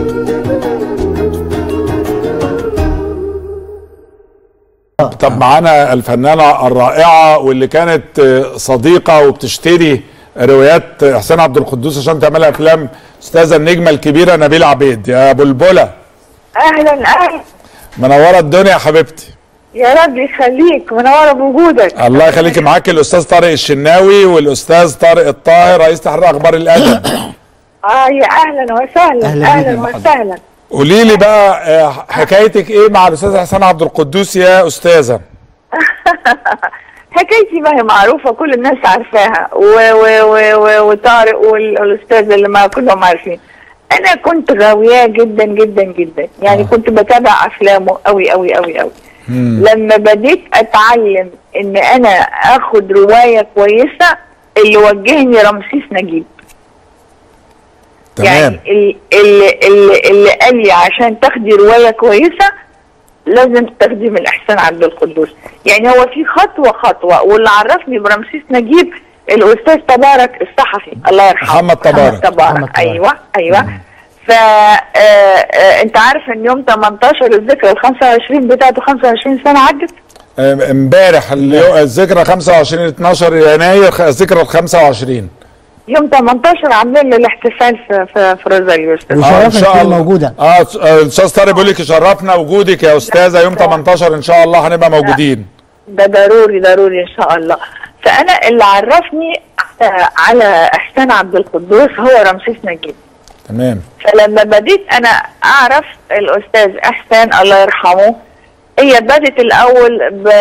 طب معانا الفنانة الرائعة واللي كانت صديقة وبتشتري روايات حسين عبد القدوس عشان تعملها افلام استاذة النجمة الكبيرة نبيلة عبيد يا بلبلة اهلا اهلا منورة الدنيا يا حبيبتي يا رب يخليك منوره بوجودك الله يخليكي معاكي الاستاذ طارق الشناوي والاستاذ طارق الطاهر رئيس تحرير اخبار الادب اه يا اهلا وسهلا أهلا اهلا, بيك يا وسهلا قولي لي بقى آه، حكايتك ايه مع الاستاذ حسين عبد القدوس يا استاذة حكايتي ما هي معروفه كل الناس عارفاها و- و- و- و- وطارق وال- والاستاذ اللي ما كلهم عارفين انا كنت غاوياه جدا جدا جدا يعني كنت بتابع افلامه قوي قوي قوي قوي لما بديت اتعلم ان انا اخد روايه كويسه اللي وجهني رمسيس نجيب تمام يعني ال- اللي, اللي, اللي قال لي عشان تاخدي روايه كويسه لازم تاخدي من احسان عبد القدوس يعني هو في خطوه خطوه واللي عرفني برمسيس نجيب الاستاذ تبارك الصحفي الله يرحمه محمد تبارك. محمد تبارك محمد تبارك. ايوه ايوه ف آه، آه، انت عارف ان يوم 18 الذكرى ال 25 بتاعته 25 سنه عدت آم، امبارح اليو- الذكرى 25 12 يناير خ- الذكرى ال 25 يوم 18 عاملين له الاحتفال في في, في روزاليوس آه، إن وشرفنا شاء تكون الله. موجوده اه آه، الاستاذ طارق بيقول لك يشرفنا وجودك يا استاذه يوم 18 ان شاء الله هنبقى موجودين ده ضروري ضروري ان شاء الله فانا اللي عرفني على- على احسان عبد القدوس هو رمسيس نجيب تمام فلما بديت انا اعرف الاستاذ احسان الله يرحمه هي بدت الاول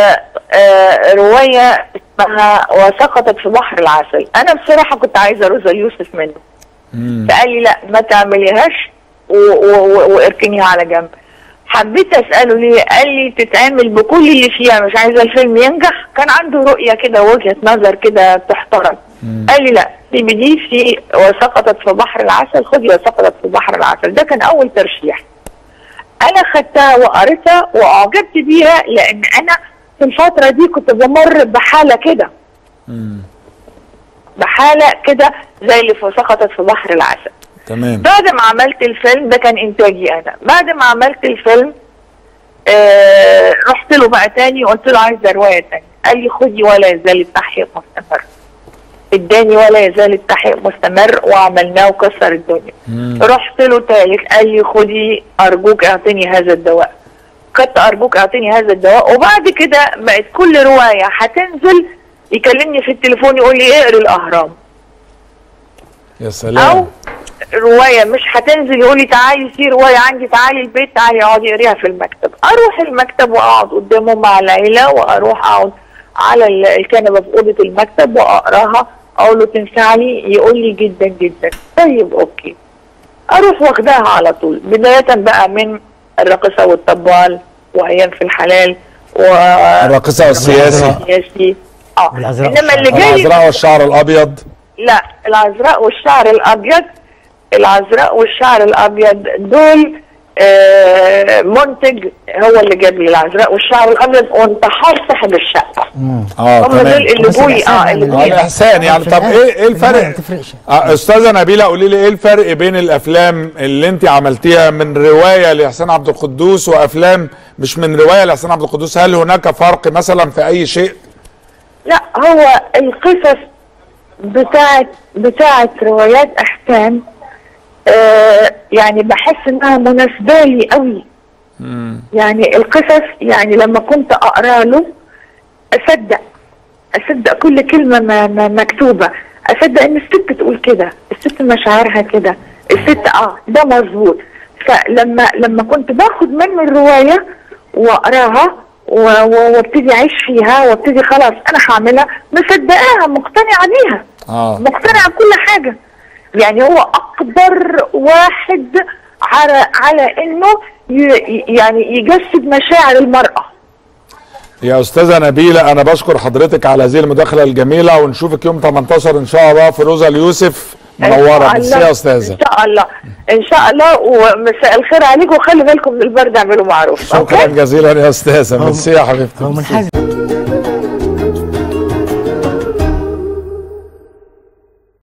بروايه اسمها وسقطت في بحر العسل انا بصراحه كنت عايزه روزا يوسف منه فقال لي لا ما تعمليهاش و- و- و- واركنيها على جنب حبيت اساله ليه قال لي تتعمل بكل اللي فيها مش عايزه الفيلم ينجح كان عنده رؤيه كده وجهه نظر كده تحترم قال لي لا سيبي دي في وسقطت في بحر العسل خدي وسقطت في بحر العسل ده كان اول ترشيح انا خدتها وقريتها واعجبت بيها لان انا في الفتره دي كنت بمر بحاله كده بحاله كده زي اللي في سقطت في بحر العسل تمام بعد ما عملت الفيلم ده كان انتاجي انا بعد ما عملت الفيلم آه رحت له بقى تاني وقلت له عايزه روايه تانية قال لي خدي ولا يزال التحقيق مستمر اداني ولا يزال التحقيق مستمر وعملناه وكسر الدنيا رحت له تالت قال لي خدي ارجوك اعطيني هذا الدواء خدت ارجوك اعطيني هذا الدواء وبعد كده بقت كل روايه هتنزل يكلمني في التليفون يقول لي اقري الاهرام يا او سلام روايه مش هتنزل يقول لي تعالي في روايه عندي تعالي البيت تعالي اقعدي اقريها في المكتب اروح المكتب واقعد قدامه مع العيله واروح اقعد على ال- الكنبه في اوضه المكتب واقراها اقول له تنفع لي يقول لي جدا جدا طيب اوكي اروح واخداها على طول بدايه بقى من الراقصه والطبال وايام في الحلال و الراقصه والسياسي السياسي اه والعذراء انما اللي جاي العذراء والشعر الابيض لا العذراء والشعر الابيض العذراء والشعر الابيض دول آه منتج هو اللي جاب لي العذراء والشعر الابيض وانتحار صاحب الشقه اه هم دول تمام اللي بس بوي الإحسان اه يعني. اللي اه بوي الاحسان يعني في طب الآخر- ايه ايه في النهاية الفرق ما تفرقش. آه، استاذه نبيله قولي لي ايه الفرق بين الافلام اللي انت عملتيها من روايه لحسين عبد القدوس وافلام مش من روايه لحسين عبد القدوس هل هناك فرق مثلا في اي شيء لا هو القصص بتاعت بتاعت روايات احسان آه يعني بحس انها مناسبه لي قوي يعني القصص يعني لما كنت اقرا له اصدق اصدق كل كلمه ما ما مكتوبه اصدق ان الست تقول كده الست مشاعرها كده الست اه ده مظبوط فلما لما كنت باخد منه الروايه واقراها و- و- وابتدي اعيش فيها وابتدي خلاص انا هعملها مصدقاها مقتنعه بيها اه مقتنعه بكل حاجه يعني هو اكبر واحد على على انه ي- يعني يجسد مشاعر المراه يا استاذه نبيله انا بشكر حضرتك على هذه المداخله الجميله ونشوفك يوم 18 ان شاء الله في روزا اليوسف منوره إن ميرسي شاء الله. يا استاذه ان شاء الله ان شاء الله ومساء الخير عليكم وخلي بالكم من البرد اعملوا معروف شكرا أوكي؟ جزيلا يا استاذه ميرسي يا حبيبتي هو منحاز